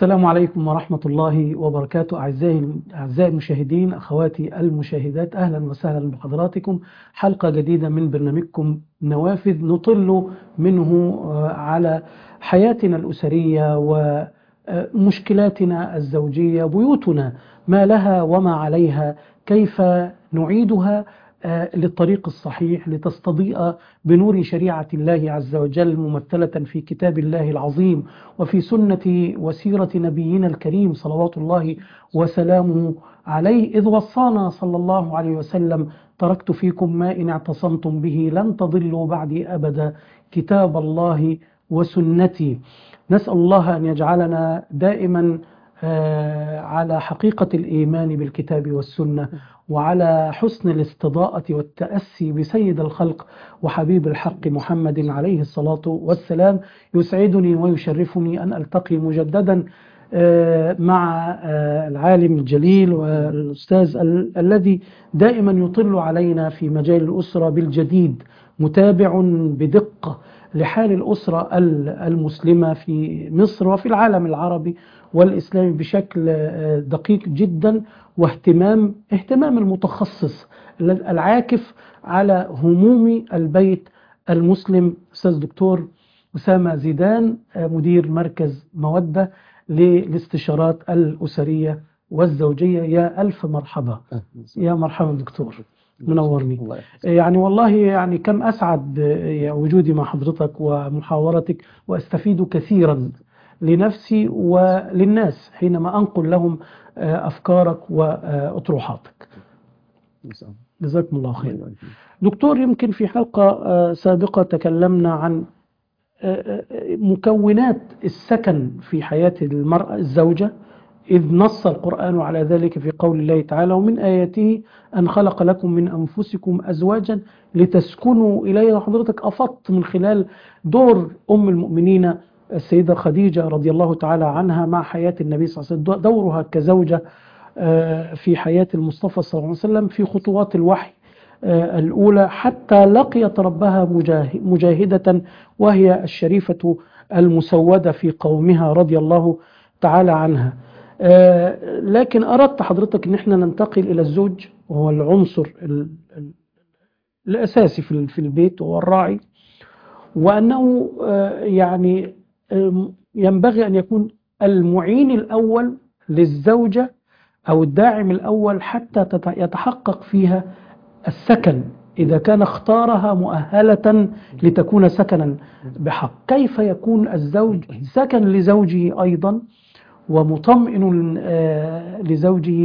السلام عليكم ورحمة الله وبركاته أعزائي أعزائي المشاهدين أخواتي المشاهدات أهلا وسهلا بحضراتكم حلقة جديدة من برنامجكم نوافذ نطل منه على حياتنا الأسرية ومشكلاتنا الزوجية بيوتنا ما لها وما عليها كيف نعيدها للطريق الصحيح لتستضيء بنور شريعة الله عز وجل ممثلة في كتاب الله العظيم وفي سنة وسيرة نبينا الكريم صلوات الله وسلامه عليه إذ وصانا صلى الله عليه وسلم تركت فيكم ما إن اعتصمتم به لن تضلوا بعدي أبدا كتاب الله وسنتي نسأل الله أن يجعلنا دائما على حقيقة الإيمان بالكتاب والسنة وعلى حسن الاستضاءة والتأسي بسيد الخلق وحبيب الحق محمد عليه الصلاة والسلام يسعدني ويشرفني أن ألتقي مجددا مع العالم الجليل والأستاذ الذي دائما يطل علينا في مجال الأسرة بالجديد متابع بدقة لحال الأسرة المسلمة في مصر وفي العالم العربي والإسلامي بشكل دقيق جدا واهتمام اهتمام المتخصص العاكف على هموم البيت المسلم أستاذ دكتور أسامة زيدان مدير مركز مودة للاستشارات الأسرية والزوجية يا ألف مرحبا يا مرحبا دكتور منورني يعني والله يعني كم أسعد وجودي مع حضرتك ومحاورتك وأستفيد كثيرا لنفسي وللناس حينما أنقل لهم أفكارك وأطروحاتك جزاكم الله خير دكتور يمكن في حلقة سابقة تكلمنا عن مكونات السكن في حياة المرأة الزوجة إذ نص القرآن على ذلك في قول الله تعالى ومن آياته أن خلق لكم من أنفسكم أزواجا لتسكنوا إليها حضرتك أفضت من خلال دور أم المؤمنين السيدة خديجة رضي الله تعالى عنها مع حياة النبي صلى الله عليه وسلم دورها كزوجة في حياة المصطفى صلى الله عليه وسلم في خطوات الوحي الأولى حتى لقيت ربها مجاهدة وهي الشريفة المسودة في قومها رضي الله تعالى عنها لكن أردت حضرتك أن احنا ننتقل إلى الزوج وهو العنصر الأساسي في البيت وهو الراعي وأنه يعني ينبغي أن يكون المعين الأول للزوجة أو الداعم الأول حتى يتحقق فيها السكن إذا كان اختارها مؤهلة لتكون سكنا بحق كيف يكون الزوج سكن لزوجه أيضا ومطمئن لزوجه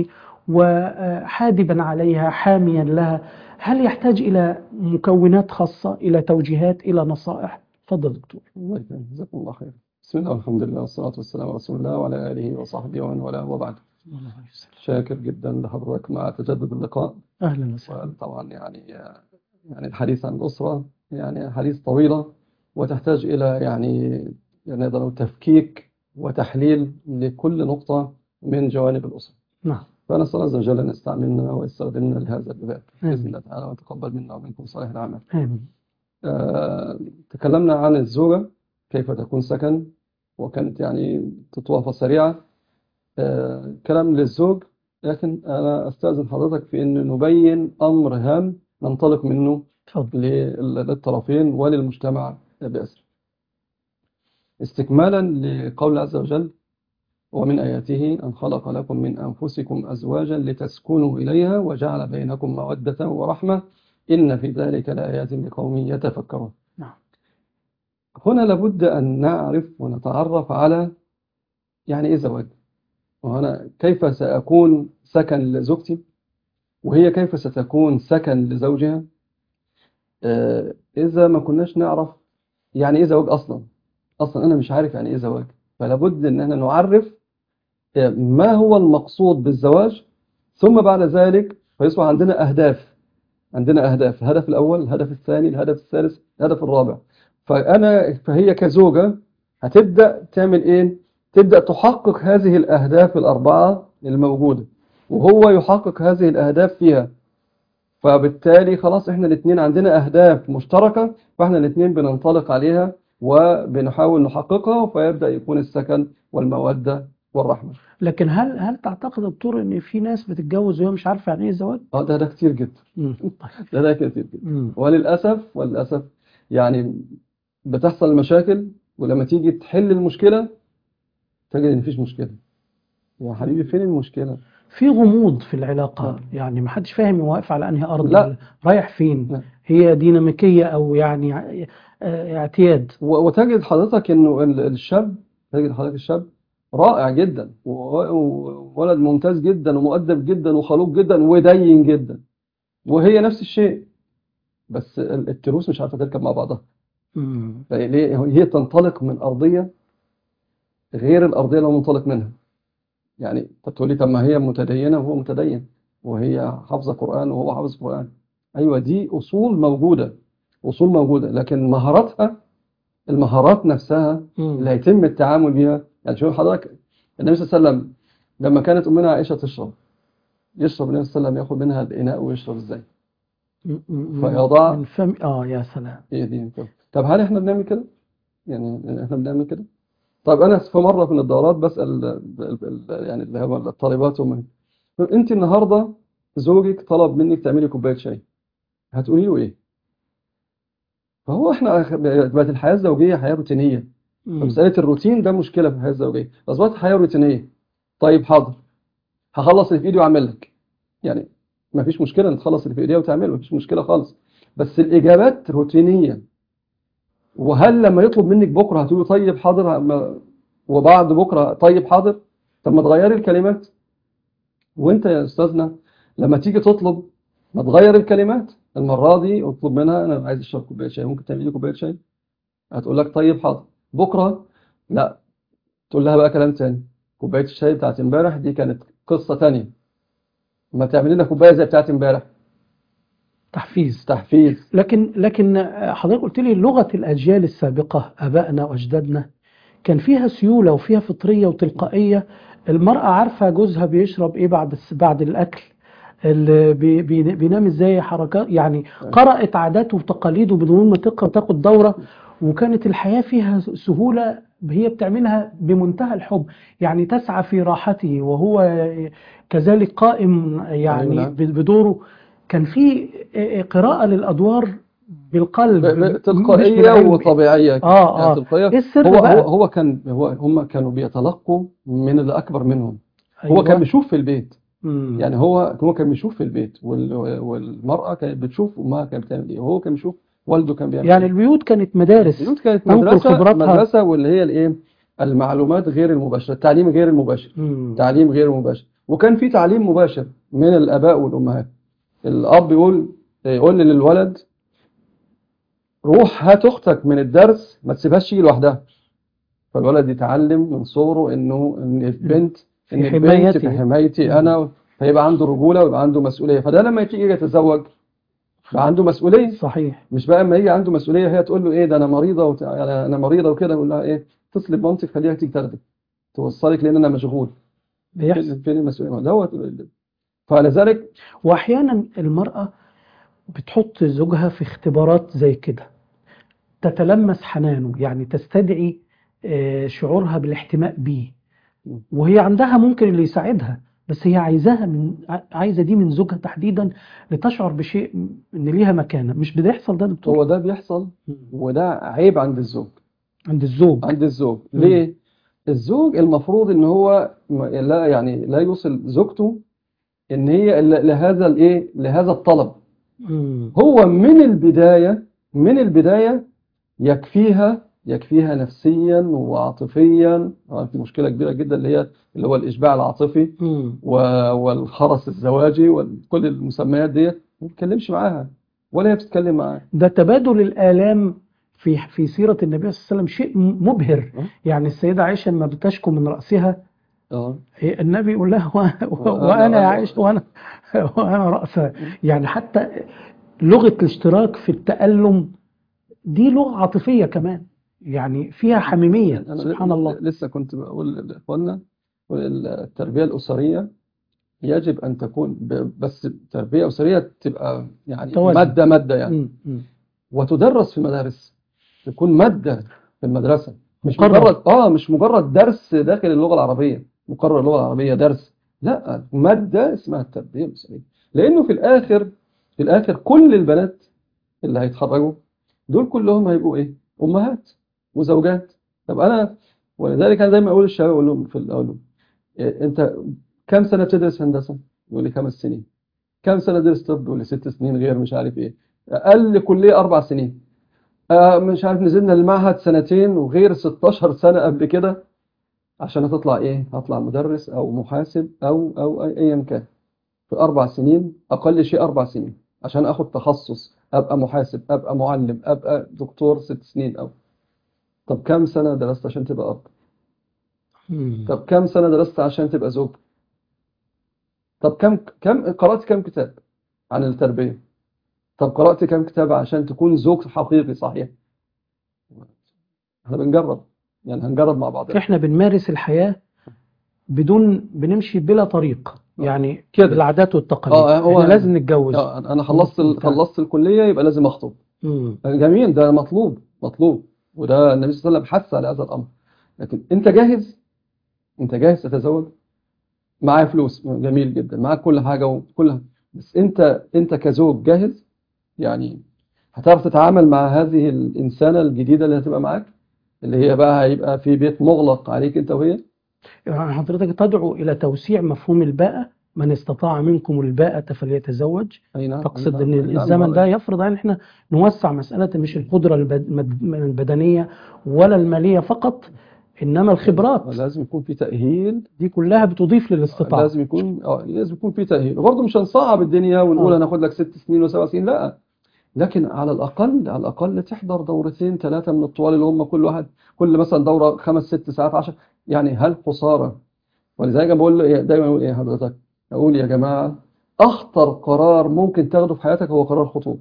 وحادبا عليها حاميا لها هل يحتاج إلى مكونات خاصة إلى توجيهات إلى نصائح تفضل دكتور الله يكرمك جزاكم الله خير بسم الله والحمد لله والصلاة والسلام على رسول الله وعلى آله وصحبه ومن والاه وبعد شاكر جدا لحضرتك مع تجدد اللقاء أهلا وسهلا طبعا يعني يعني الحديث عن الأسرة يعني حديث طويلة وتحتاج إلى يعني يعني نقدر تفكيك وتحليل لكل نقطة من جوانب الأسرة نعم فنسأل الله عز وجل أن يستعملنا ويستخدمنا لهذا الباب بإذن الله تعالى ويتقبل منا ومنكم صالح العمل آمين آه، تكلمنا عن الزوجة كيف تكون سكن وكانت يعني تطوافة سريعة آه، كلام للزوج لكن أنا أستأذن حضرتك في أن نبين أمر هام ننطلق منه تفضل للطرفين وللمجتمع بأسره استكمالا لقول الله عز وجل ومن آياته أن خلق لكم من أنفسكم أزواجا لتسكنوا إليها وجعل بينكم مودة ورحمة إن في ذلك لآيات لقوم يتفكرون نعم. هنا لابد أن نعرف ونتعرف على يعني إيه زواج وهنا كيف سأكون سكن لزوجتي وهي كيف ستكون سكن لزوجها آه إذا ما كناش نعرف يعني إيه زواج أصلا أصلا أنا مش عارف يعني إيه زواج فلابد أن احنا نعرف ما هو المقصود بالزواج ثم بعد ذلك فيصبح عندنا أهداف عندنا أهداف الهدف الأول الهدف الثاني الهدف الثالث الهدف الرابع فأنا فهي كزوجة هتبدأ تعمل إيه تبدأ تحقق هذه الأهداف الأربعة الموجودة وهو يحقق هذه الأهداف فيها فبالتالي خلاص احنا الاثنين عندنا أهداف مشتركة فاحنا الاثنين بننطلق عليها وبنحاول نحققها فيبدأ يكون السكن والمودة والرحمة لكن هل هل تعتقد يا دكتور ان في ناس بتتجوز وهي مش عارفه يعني ايه الزواج؟ اه ده ده كتير جدا مم. ده ده كتير جدا مم. وللأسف وللأسف يعني بتحصل المشاكل ولما تيجي تحل المشكلة تجد إن مفيش مشكلة يا حبيبي فين المشكلة؟ في غموض في العلاقه آه. يعني ما حدش فاهم هو واقف على انهي ارض لا. ولا رايح فين لا. هي ديناميكيه او يعني ع- آه، اعتياد و- وتجد حضرتك إنه ال- الشاب تجد حضرتك الشاب رائع جدا و- وولد ممتاز جدا ومؤدب جدا وخلوق جدا ودين جدا وهي نفس الشيء بس ال- التروس مش عارفة تركب مع بعضها مم. ليه هي تنطلق من أرضية غير الأرضية اللي هو منطلق منها يعني طب تقول لي طب ما هي متدينة وهو متدين وهي حافظة قرآن وهو حافظ قرآن أيوة دي أصول موجودة أصول موجودة لكن مهاراتها المهارات نفسها مم. اللي هيتم التعامل بيها يعني شوف حضرتك النبي صلى الله عليه وسلم لما كانت أمنا عائشة تشرب يشرب النبي صلى الله عليه وسلم ياخد منها الإناء ويشرب إزاي مم. مم. فيضع من فم اه يا سلام هي دي طب طب هل احنا بنعمل كده؟ يعني احنا بنعمل كده؟ طيب انا في مره من الدورات بسال ال- ال- ال- يعني اللي هم الطالبات هم انت النهارده زوجك طلب منك تعملي كوبايه شاي هتقولي له ايه؟ فهو احنا بقت الحياه الزوجيه حياه روتينيه مم. فمساله الروتين ده مشكله في الحياه الزوجيه اصبحت حياه روتينيه طيب حاضر هخلص اللي في ايدي واعمل لك يعني ما فيش مشكله ان تخلص اللي في ايديها وتعمله ما فيش مشكله خالص بس الاجابات روتينيه وهل لما يطلب منك بكره هتقولي طيب حاضر ما- وبعد بكره طيب حاضر طب ما تغيري الكلمات وانت يا استاذنا لما تيجي تطلب ما تغير الكلمات المره دي اطلب منها انا عايز اشرب كوبايه شاي ممكن تعملي لي كوبايه شاي هتقول لك طيب حاضر بكره لا تقول لها بقى كلام تاني كوبايه الشاي بتاعت امبارح دي كانت قصه تانية ما تعملي لنا كوبايه زي بتاعت امبارح تحفيز تحفيز لكن لكن حضرتك قلت لي لغة الأجيال السابقة آبائنا وأجدادنا كان فيها سيولة وفيها فطرية وتلقائية المرأة عارفة جوزها بيشرب إيه بعد الس- بعد الأكل اللي بي- بي- بينام إزاي حركات يعني قرأت عاداته وتقاليده بدون ما تقرأ تاخد دورة وكانت الحياة فيها سهولة هي بتعملها بمنتهى الحب يعني تسعى في راحته وهو كذلك قائم يعني أيوة نعم. بدوره كان في قراءة للأدوار بالقلب ب- ب- مش تلقائيه بالعلم. وطبيعيه اه يعني اه تلقائيه ايه السر هو هو بقى هو كان هو هم كانوا بيتلقوا من اللي اكبر منهم هو أيوة. كان بيشوف في البيت مم. يعني هو هو كان بيشوف في البيت وال- والمرأة كانت بتشوف أمها كانت بتعمل إيه وهو كان بيشوف والده كان بيعمل يعني إيه البيوت كانت مدارس البيوت كانت تنقل مدرسة خبراتها. مدرسة واللي هي الإيه المعلومات غير المباشرة التعليم غير المباشر مم. تعليم غير مباشر وكان في تعليم مباشر من الآباء والأمهات الأب يقول يقول للولد روح هات أختك من الدرس ما تسيبهاش تيجي لوحدها فالولد يتعلم من صغره إنه إن البنت إن في البنت حمايتي. في حمايتي أنا فيبقى عنده رجولة ويبقى عنده مسؤولية فده لما يجي يتزوج بقى عنده مسؤولية صحيح مش بقى اما يجي عنده مسؤوليه هي تقول له ايه ده انا مريضه وت... انا أنا مريضه وكده يقول لها ايه اتصلي بمامتك خليها تيجي تاخدك توصلك لان انا مشغول بيحصل فين فين المسؤوليه دوت فلذلك واحيانا المرأة بتحط زوجها في اختبارات زي كده تتلمس حنانه يعني تستدعي آه، شعورها بالاحتماء بيه وهي عندها ممكن اللي يساعدها بس هي عايزاها من ع- عايزه دي من زوجها تحديدا لتشعر بشيء ان ليها مكانه مش بيحصل ده يا دكتور هو ده بيحصل مم. وده عيب عند الزوج عند الزوج عند الزوج مم. ليه الزوج المفروض ان هو م- لا يعني لا يوصل زوجته ان هي ل- لهذا الايه لهذا الطلب مم. هو من البداية من البداية يكفيها يكفيها نفسيا وعاطفيا طبعا في مشكلة كبيرة جدا اللي هي اللي هو الإشباع العاطفي مم. و- والخرس الزواجي وكل المسميات ديت ما بتتكلمش معاها ولا هي بتتكلم معاه ده تبادل الآلام في في سيرة النبي صلى الله عليه وسلم شيء مبهر أه. يعني السيدة عائشة لما بتشكو من رأسها اه هي- النبي يقول لها و- و- آه، وأنا يا آه. عائشة وأنا وأنا رأسها يعني حتى لغة الاشتراك في التألم دي لغة عاطفية كمان يعني فيها حميمية أنا سبحان ل- الله لسه كنت بقول لإخواننا التربية الأسرية يجب أن تكون ب- بس تربية أسرية تبقى يعني توازن. مادة مادة يعني مم. مم. وتدرس في المدارس تكون مادة في المدرسة مش مقرر. مجرد اه مش مجرد درس داخل اللغة العربية مقرر اللغة العربية درس لا مادة اسمها التربية الأسرية لأنه في الآخر في الآخر كل البنات اللي هيتخرجوا دول كلهم هيبقوا إيه أمهات وزوجات طب أنا ولذلك أنا دايما أقول للشباب أقول لهم في الأول إيه أنت كم سنة بتدرس هندسة؟ يقول لي خمس سنين كم سنة درس طب؟ يقول لي ست سنين غير مش عارف إيه أقل كلية أربع سنين آه مش عارف نزلنا المعهد سنتين وغير 16 سنة قبل كده عشان هتطلع ايه هطلع مدرس او محاسب او او ايا كان في اربع سنين اقل شيء اربع سنين عشان اخد تخصص ابقى محاسب ابقى معلم ابقى دكتور ست سنين او طب كم سنة درست عشان تبقى اب مم. طب كم سنة درست عشان تبقى زوج طب كم كم قرأت كم كتاب عن التربية طب قرأت كم كتاب عشان تكون زوج حقيقي صحيح احنا بنجرب يعني هنجرب مع بعض احنا بنمارس الحياة بدون بنمشي بلا طريق يعني كده. بالعادات والتقاليد آه، هو- احنا لازم نتجوز آه، انا خلصت ال- بتاع. خلصت الكلية يبقى لازم اخطب مم. جميل ده مطلوب مطلوب وده النبي صلى الله عليه وسلم حث على هذا الامر لكن انت جاهز انت جاهز تتزوج معايا فلوس جميل جدا معاك كل حاجة وكل بس انت انت كزوج جاهز يعني هتعرف تتعامل مع هذه الإنسانة الجديدة اللي هتبقى معاك اللي هي بقى هيبقى في بيت مغلق عليك انت وهي يعني حضرتك تدعو إلى توسيع مفهوم الباءة من استطاع منكم الباءة فليتزوج اي نعم تقصد أي ان نعم. أي نعم. الزمن ده يفرض ان احنا نوسع مسألة مش القدرة البد- مد- البدنية ولا المالية فقط انما الخبرات لازم يكون في تأهيل دي كلها بتضيف للاستطاعة لازم يكون اه لازم يكون في تأهيل وبرضه مش هنصعب الدنيا ونقول آه. هناخد لك ست سنين وسبع سنين لا لكن على الأقل على الأقل تحضر دورتين ثلاثة من الطوال اللي هم كل واحد كل مثلا دورة خمس ست ساعات عشر يعني هل خسارة ولذلك أنا بقول له- دايما أقول إيه حضرتك أقول يا جماعة أخطر قرار ممكن تاخده في حياتك هو قرار الخطوبة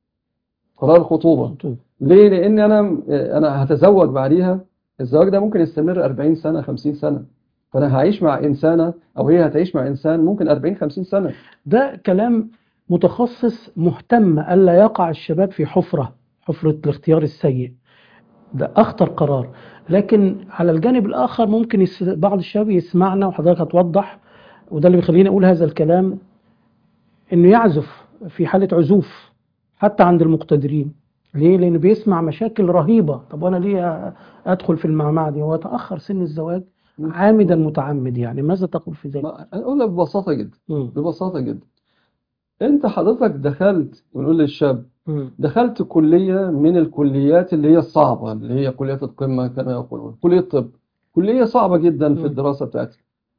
قرار الخطوبة ليه؟ لأن أنا أنا هتزوج بعديها الزواج ده ممكن يستمر 40 سنة 50 سنة فأنا هعيش مع إنسانة أو هي هتعيش مع إنسان ممكن 40 50 سنة ده كلام متخصص مهتم ألا يقع الشباب في حفرة حفرة الاختيار السيء ده أخطر قرار لكن على الجانب الآخر ممكن يس... بعض الشباب يسمعنا وحضرتك هتوضح وده اللي بيخليني أقول هذا الكلام إنه يعزف في حالة عزوف حتى عند المقتدرين ليه؟ لأنه بيسمع مشاكل رهيبة طب وأنا ليه أدخل في المعمعة دي هو تأخر سن الزواج عامدا متعمد يعني ماذا تقول في ذلك؟ ما- أنا أقول لك ببساطة جدا مم. ببساطة جدا أنت حضرتك دخلت ونقول للشاب مم. دخلت كلية من الكليات اللي هي الصعبة اللي هي كليات القمة كما يقولون كلية طب كلية صعبة جدا في مم. الدراسة بتاعتها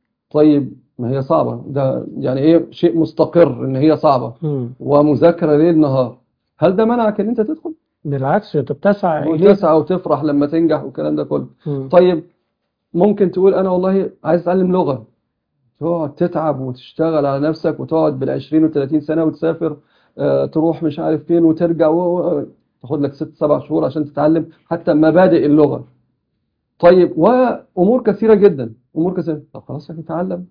طيب ما هي صعبة ده يعني ايه شيء مستقر ان هي صعبة مم. ومذاكرة ليل نهار هل ده منعك ان انت تدخل بالعكس انت بتسعى اليه وتسعى وتفرح لما تنجح والكلام ده كله مم. طيب ممكن تقول انا والله عايز اتعلم لغة تقعد تتعب وتشتغل على نفسك وتقعد بالعشرين وثلاثين سنة وتسافر آه، تروح مش عارف فين وترجع و... و- تاخد لك ست سبع شهور عشان تتعلم حتى مبادئ اللغة طيب وأمور كثيرة جدا أمور كثيرة طب خلاص يعني تعلم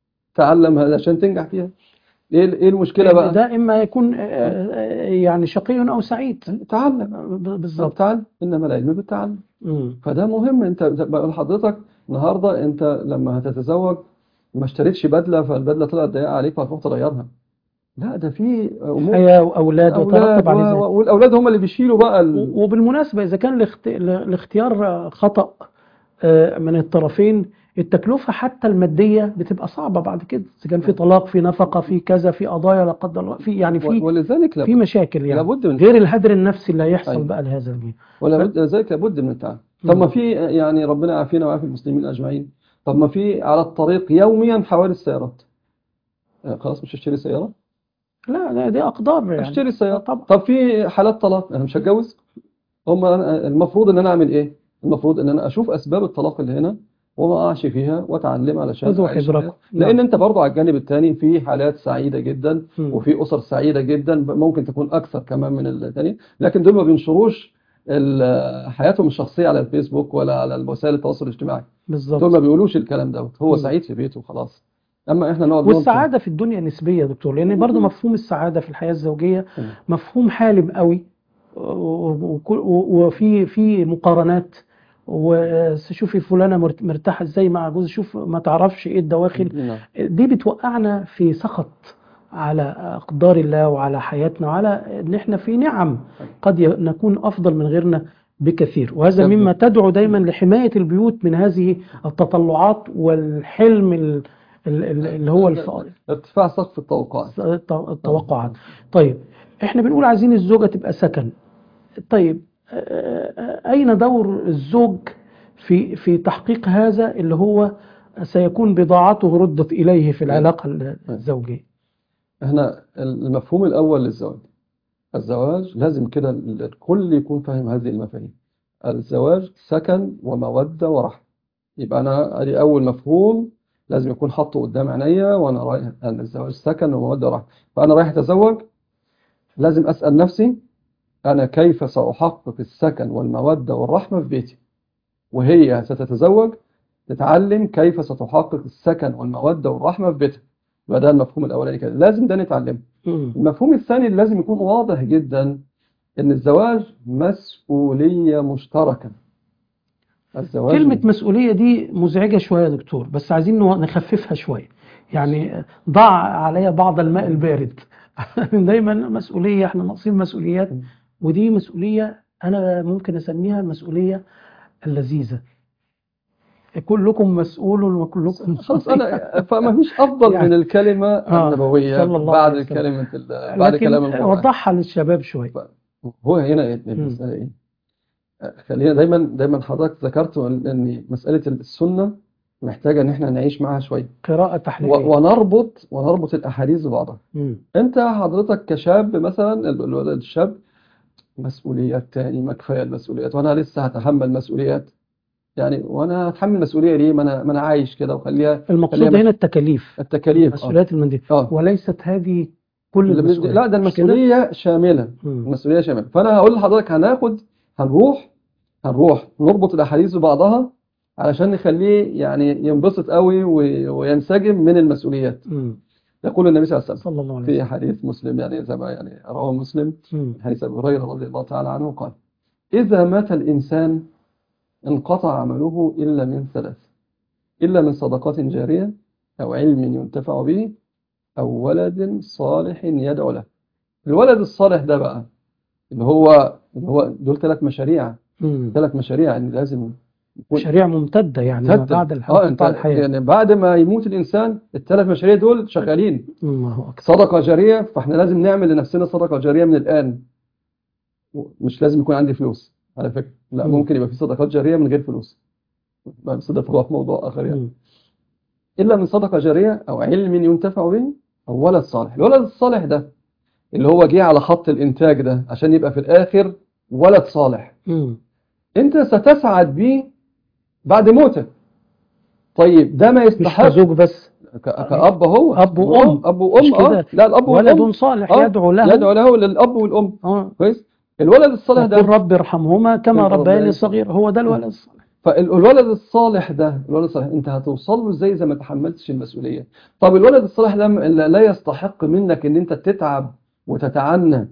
تعلم هذا عشان تنجح فيها ايه ايه المشكلة بقى ده اما يكون آه، آه، يعني شقي او سعيد تعلم ب- طب بالظبط تعلم إنما العلم بالتعلم مم. فده مهم انت بقول لحضرتك النهارده انت لما هتتزوج ما اشتريتش بدله فالبدله طلعت ضيقه عليك فهتروح تغيرها لا ده في امور حياه واولاد اولاد وترتب عليه و- ذلك و- والاولاد هم اللي بيشيلوا بقى ال... و- وبالمناسبه اذا كان الاخت- الاختيار آه، خطا آه، من الطرفين التكلفه حتى الماديه بتبقى صعبه بعد كده اذا كان في طلاق في نفقه في كذا في قضايا لا قدر الله في يعني و- في ولذلك في لابد, مشاكل يعني لابد من غير الهدر النفسي اللي هيحصل أيوة. بقى لهذا الجيل ولابد لذلك لابد من التعلم طب ما في يعني ربنا يعافينا ويعافي المسلمين اجمعين طب ما في على الطريق يوميا حوادث سيارات آه، خلاص مش هشتري سياره لا ده- دي اقدار يعني اشتري سياره طبعا طب في حالات طلاق انا مش هتجوز هم أنا المفروض ان انا اعمل ايه المفروض ان انا اشوف اسباب الطلاق اللي هنا وما اقعش فيها واتعلم علشان خذوا أعيش حذركم. حياة. لان نعم. انت برضو على الجانب الثاني في حالات سعيده جدا مم. وفي اسر سعيده جدا ممكن تكون اكثر كمان من الثانيه لكن دول ما بينشروش ال- حياتهم الشخصيه على الفيسبوك ولا على وسائل التواصل الاجتماعي بالظبط دول ما بيقولوش الكلام دوت هو مم. سعيد في بيته وخلاص اما احنا نقعد ننطر. والسعادة في الدنيا نسبية يا دكتور لأن برضو مفهوم السعادة في الحياة الزوجية مم. مفهوم حالم قوي و- و- وكل- و- وفي في مقارنات وشوفي فلانة مرت- مرتاحة ازاي مع جوزها شوف ما تعرفش ايه الدواخل نعم دي بتوقعنا في سخط على أقدار الله وعلى حياتنا وعلى إن إحنا في نعم قد ي- نكون أفضل من غيرنا بكثير وهذا بالضبط. مما تدعو دايما لحماية البيوت من هذه التطلعات والحلم ال- ال- ال- اللي هو الف- ارتفاع سقف التوقعات الت- التوقعات طيب إحنا بنقول عايزين الزوجة تبقى سكن طيب آه، آه، أين دور الزوج في في تحقيق هذا اللي هو سيكون بضاعته ردت إليه في العلاقة الزوجية احنا المفهوم الأول للزواج الزواج لازم كده الكل يكون فاهم هذه المفاهيم الزواج سكن ومودة ورحمة يبقى أنا أدي أول مفهوم لازم يكون حاطه قدام عينيا وأنا رايح أن الزواج سكن ومودة ورحمة فأنا رايح أتزوج لازم أسأل نفسي أنا كيف سأحقق السكن والمودة والرحمة في بيتي وهي ستتزوج تتعلم كيف ستحقق السكن والمودة والرحمة في بيتها يبقى ده المفهوم الأولاني كده لازم ده نتعلمه مم. المفهوم الثاني اللي لازم يكون واضح جدا إن الزواج مسؤولية مشتركة الزواج كلمة مسؤولية دي مزعجة شوية يا دكتور بس عايزين نو- نخففها شوية يعني ضع عليها بعض الماء البارد دايما مسؤولية احنا ناقصين مسؤوليات ودي مسؤولية أنا ممكن أسميها المسؤولية اللذيذة كلكم مسؤول وكلكم خلاص أنا فما فيش أفضل يعني- من الكلمة آه، النبوية صلى الله بعد عليه وسلم. كلمة ال- بعد كلام لكن القرآن وضحها للشباب شوية هو هنا إيه المسألة إيه؟ خلينا دايما دايما حضرتك ذكرت إن مسألة السنة محتاجة إن إحنا نعيش معاها شوية قراءة و- تحليلية ونربط ونربط الأحاديث ببعضها مم. أنت حضرتك كشاب مثلا ال- الولد الشاب مسؤوليات تاني ما كفاية المسؤوليات وأنا لسه هتحمل مسؤوليات يعني وأنا هتحمل مسؤولية ليه ما أنا ما أنا عايش كده وخليها المقصود خليها هنا التكاليف التكاليف آه. مسؤوليات المنديل آه. وليست هذه كل اللي بد- المسؤوليات لا ده مش كده؟ المسؤولية شاملة مم. المسؤولية شاملة فأنا هقول لحضرتك هناخد هنروح هنروح نربط الأحاديث ببعضها علشان نخليه يعني ينبسط قوي وي- وينسجم من المسؤوليات مم. يقول النبي صلى الله عليه وسلم صلى الله عليه في وسلم حديث مسلم يعني زي ما يعني رواه مسلم مم. حديث أبي هريرة رضي الله تعالى عنه قال إذا مات الإنسان انقطع عمله إلا من ثلاث إلا من صدقات جارية أو علم ينتفع به أو ولد صالح يدعو له الولد الصالح ده بقى اللي هو اللي هو دول ثلاث مشاريع مم. ثلاث مشاريع يعني لازم يكون مشاريع ممتدة يعني ما تبدأ. بعد اه الحياة انت قطاع الحياة يعني بعد ما يموت الإنسان الثلاث مشاريع دول شغالين الله أكبر صدقة جارية فاحنا لازم نعمل لنفسنا صدقة جارية من الآن مش لازم يكون عندي فلوس على فكرة لا مم. ممكن يبقى في صدقات جارية من غير فلوس بس ده في موضوع آخر يعني مم. إلا من صدقة جارية أو علم ينتفع به أو ولد صالح الولد الصالح ده اللي هو جه على خط الإنتاج ده عشان يبقى في الآخر ولد صالح مم. أنت ستسعد بيه بعد موتك طيب ده ما مش يستحق كزوج بس ك- كأب هو أب وأم. أب وأم مش اه كده. لا الأب ولد والأم صالح آه، يدعو له يدعو له للأب والأم اه كويس الولد الصالح وقل ده رب ارحمهما كما كما ربياني ربياني صغير هو ده الولد الصالح فالولد الصالح ده الولد الصالح انت هتوصل له ازاي اذا ما تحملتش المسؤوليه طب الولد الصالح ده لا لا يستحق منك ان انت تتعب وتتعنى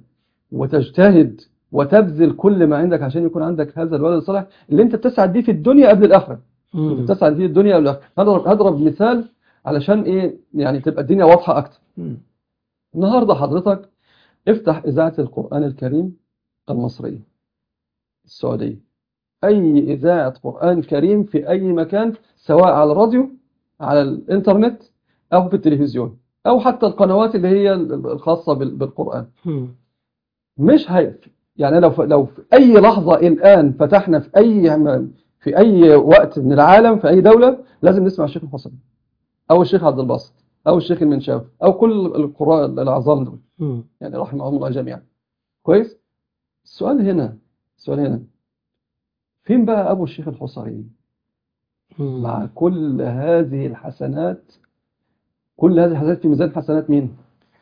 وتجتهد وتبذل كل ما عندك عشان يكون عندك هذا الولد الصالح اللي انت بتسعد بيه في الدنيا قبل الاخره مم. انت بتسعد بيه الدنيا قبل الاخره هضرب هضرب مثال علشان ايه يعني تبقى الدنيا واضحه اكتر مم. النهارده حضرتك افتح اذاعه القران الكريم المصريه السعوديه اي اذاعه قران كريم في اي مكان سواء على الراديو على الانترنت او في التلفزيون او حتى القنوات اللي هي الخاصه بال- بالقران مم. مش هي يعني لو لو في اي لحظه الان فتحنا في اي في اي وقت من العالم في اي دوله لازم نسمع الشيخ الحسن او الشيخ عبد الباسط او الشيخ المنشاوي او كل القراء العظام دول مم. يعني رحمهم الله جميعا كويس السؤال هنا السؤال هنا فين بقى ابو الشيخ الحصري مم. مع كل هذه الحسنات كل هذه الحسنات في ميزان حسنات مين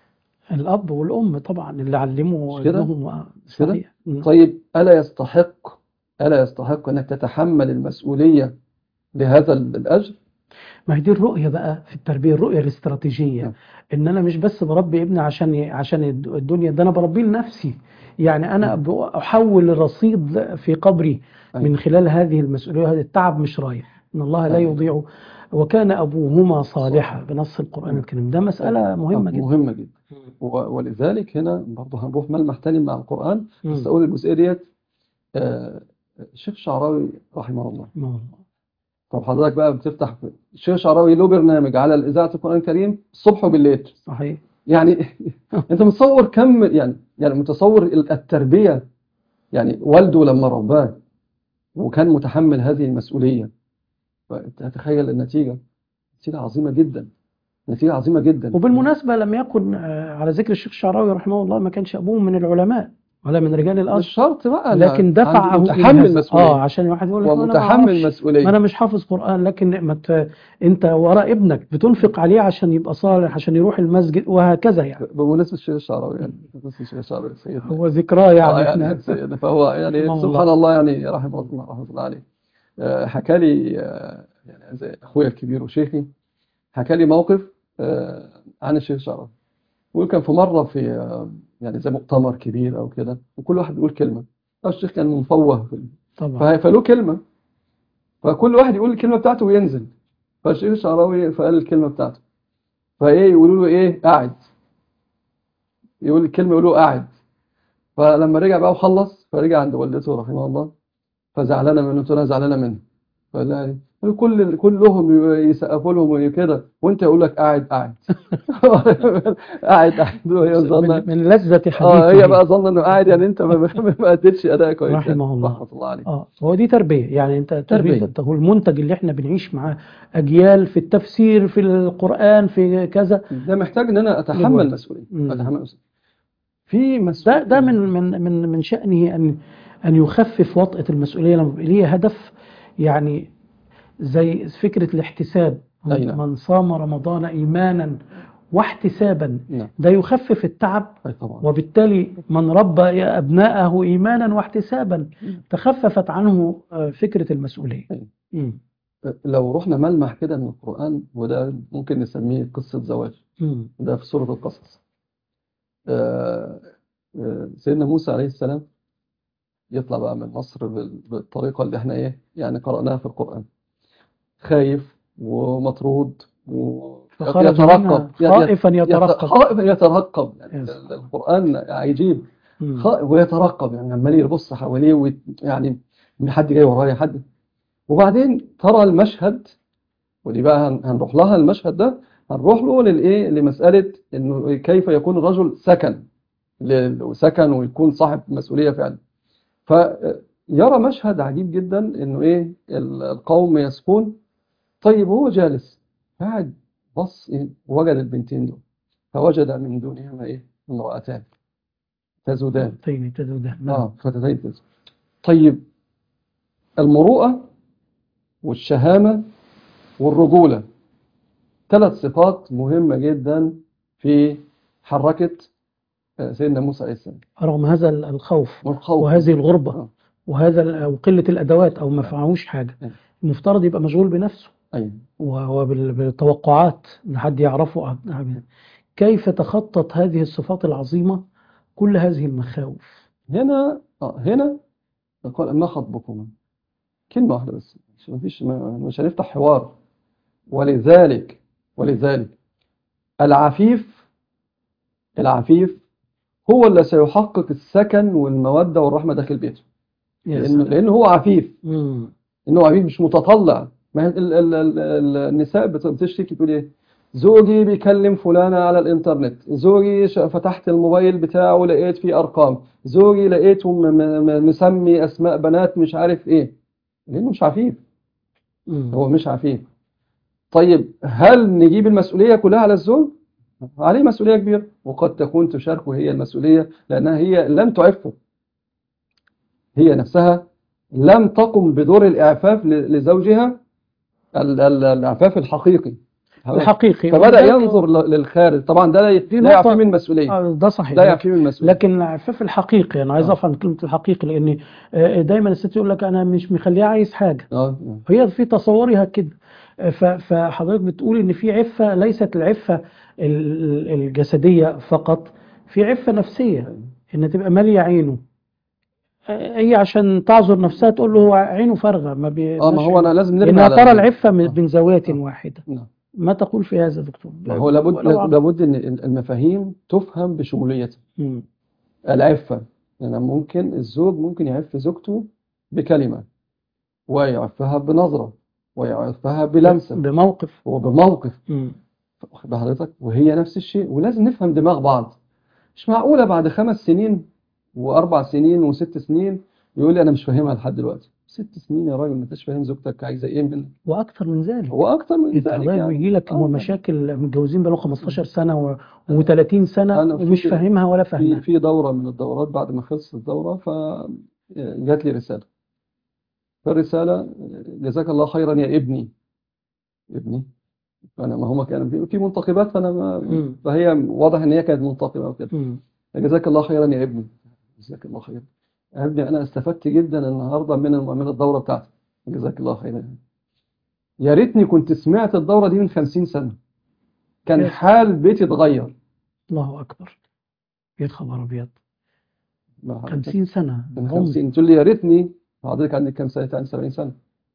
الأب والأم طبعا اللي علموا مش كده؟ ابنهم آه، مش كده؟ صحيح مم. طيب ألا يستحق ألا يستحق أنك تتحمل المسؤولية لهذا الأجر ما هي دي الرؤية بقى في التربية الرؤية الاستراتيجية نعم. إن أنا مش بس بربي ابني عشان ي- عشان الد- الدنيا ده أنا بربيه لنفسي يعني أنا ب- أحول الرصيد في قبري أيوة. من خلال هذه المسؤولية هذا التعب مش رايح إن الله لا أيوة. يضيع وكان أبوهما صالحا بنص القرآن الكريم ده مسألة مهمة آه، جدا مهمة جدا و- ولذلك هنا برضه هنروح ملمح تاني مع القرآن مم. بس أقول الجزئية ديت آه، الشيخ شعراوي رحمه الله ما هو. طب حضرتك بقى بتفتح الشيخ شعراوي له برنامج على إذاعة القرآن الكريم الصبح وبالليل صحيح يعني أنت متصور كم يعني يعني متصور التربية يعني والده لما رباه وكان متحمل هذه المسؤولية تتخيل النتيجة نتيجة عظيمة جدا نتيجة عظيمة جدا وبالمناسبة لم يكن آه، على ذكر الشيخ الشعراوي رحمه الله ما كانش أبوه من العلماء ولا من رجال مش الأزهر شرط بقى لكن دفعه عنده إلى متحمل هذا. مسؤولية اه عشان واحد يقول لك أنا ما ومتحمل أعرفش. ما مسؤولية انا مش حافظ قرآن لكن ما ت... انت وراء ابنك بتنفق عليه عشان يبقى صالح عشان يروح المسجد وهكذا يعني بمناسبة الشيخ الشعراوي يعني بمناسبة الشيخ الشعراوي سيدنا هو ذكراه يعني, آه احنا يعني سيدنا فهو يعني رحمه الله. سبحان الله يعني رحمه الله رحمه الله عليه آه، حكى لي آه، يعني زي اخويا الكبير وشيخي حكى لي موقف آه، عن الشيخ الشعراوي وكان في مرة في آه، يعني زي مؤتمر كبير او كده وكل واحد بيقول كلمة الشيخ كان مفوه في طبعا فه- فله كلمة فكل واحد يقول الكلمة بتاعته وينزل فالشيخ الشعراوي فقال الكلمة بتاعته فايه يقولوا له ايه قاعد يقول الكلمة يقولوا له قاعد فلما رجع بقى وخلص فرجع عند والدته رحمه الله فزعلانة منه قلت لها زعلانة منه فقال لها إيه؟ قال كل كلهم يسقفوا لهم وكده وانت يقول لك قاعد قاعد قاعد قاعد وهي ظنة من, من لذة حديثه اه هي بقى ظنة انه قاعد يعني انت ما ما- ما اديتش اداء كويس يعني. رحمه الله. رحمة الله عليه اه هو دي تربية يعني انت تربية. تربية هو المنتج اللي احنا بنعيش معاه اجيال في التفسير في القرآن في كذا ده محتاج ان انا اتحمل للوالد. مسؤوليه مم. اتحمل مسؤوليه في ده مسؤوليه ده من من من من شأنه ان ان يخفف وطأة المسؤولية لما بيبقى ليه هدف يعني زي فكرة الاحتساب أي نعم. من صام رمضان إيمانا واحتسابا نعم ده يخفف التعب أي طبعا وبالتالي من ربى أبناءه إيمانا واحتسابا تخففت عنه آه، فكرة المسؤولية أي. مم. لو رحنا ملمح كده من القرآن وده ممكن نسميه قصة زواج مم. ده في سورة القصص آه، آه، سيدنا موسى عليه السلام يطلع بقى من مصر بال- بالطريقة اللي احنا ايه يعني قرأناها في القرآن خايف ومطرود فخرج منها خائفا يترقب خائف يترقب يعني يس. القرآن عجيب مم. خ- ويترقب يعني عمال يبص حواليه ويت- يعني من حد جاي ورايا حد وبعدين ترى المشهد ودي بقى هن- هنروح لها المشهد ده هنروح له للايه لمسألة انه كيف يكون الرجل سكن ل- سكن ويكون صاحب مسؤولية فعلا فيرى مشهد عجيب جدا انه ايه ال- القوم يسكون طيب هو جالس قاعد بص إيه؟ وجد البنتين دول فوجد من دونهما ايه امرأتان تزودان تيني تزودان نعم. اه فتتين تزود طيب المروءة والشهامة والرجولة ثلاث صفات مهمة جدا في حركة آه، سيدنا موسى عليه السلام رغم هذا الخوف والخوف وهذه الغربة آه. وهذا ال- وقلة الأدوات أو ما فعلوش حاجة أيوة. المفترض يبقى مشغول بنفسه أيوة. وبالتوقعات لحد يعرفه أه- كيف تخطط هذه الصفات العظيمة كل هذه المخاوف هنا آه هنا قال ما خطبكما كلمة واحدة بس مش مفيش ما- مش هنفتح حوار ولذلك ولذلك العفيف العفيف هو اللي سيحقق السكن والمودة والرحمة داخل بيته يا لأنه, سلام. لأنه هو عفيف مم. إنه عفيف مش متطلع ما هي ال ال ال ال النساء بت- بتشتكي تقول إيه زوجي بيكلم فلانة على الإنترنت زوجي ش- فتحت الموبايل بتاعه لقيت فيه أرقام زوجي لقيته م- م- م- مسمي أسماء بنات مش عارف إيه لأنه مش عفيف مم. هو مش عفيف طيب هل نجيب المسؤولية كلها على الزوج؟ عليه مسؤولية كبيرة وقد تكون تشاركه هي المسؤولية لأنها هي لم تعفه هي نفسها لم تقم بدور الإعفاف ل- لزوجها ال- ال- الإعفاف الحقيقي الحقيقي فبدأ وده- ينظر ل- للخارج طبعا ده لا دي لا يعفيه نقطة- من المسؤولية آه، ده صحيح لا يعفيه من المسؤولية لكن العفاف الحقيقي انا عايز آه. افهم كلمه الحقيقي لان آه، دايما الست يقول لك انا مش مخليها عايز حاجه اه آه. هي في تصورها كده آه، ف- فحضرتك بتقول ان في عفه ليست العفه ال- الجسديه فقط في عفه نفسيه ان تبقى ماليه عينه آه، هي عشان تعذر نفسها تقول له هو عينه فارغه ما بي اه ما هو انا لازم نرجع انها على ترى ال- العفه من آه. من زاويه آه. واحده نعم ما تقول في هذا دكتور ما هو لابد ولو عم- لابد ان المفاهيم تفهم بشموليتها مم. العفة يعني ممكن الزوج ممكن يعف زوجته بكلمة ويعفها بنظرة ويعفها بلمسة بموقف وبموقف مم. واخد بال حضرتك وهي نفس الشيء ولازم نفهم دماغ بعض مش معقولة بعد خمس سنين وأربع سنين وست سنين يقول لي أنا مش فاهمها لحد دلوقتي ست سنين يا راجل ما انتش فاهم زوجتك عايزة إيه منك واكثر من ذلك هو أكتر من انت ذلك حضرتك يعني بيجي لك آه. مشاكل متجوزين بقالهم 15 سنه و30 سنه أنا في- ومش فاهمها ولا في فاهمها في دورة من الدورات بعد ما خلصت الدورة فجات لي رسالة فالرسالة جزاك الله خيرا يا ابني ابني فأنا ما هما كان في- في منتقبات فأنا ما مم. فهي واضح إن هي كانت منتقبة وكده مم. جزاك الله خيرا يا ابني جزاك الله خيرا يا ابني أنا استفدت جدا النهاردة من من الدورة بتاعتك جزاك الله خيرا يا ريتني كنت سمعت الدورة دي من 50 سنة كان يا حال بيتي اتغير الله اكبر يا خبر ابيض ما حضرتك 50 سنه من عمر 50 تقول لي يا ريتني حضرتك عندك كام سنة يعني 70 سنة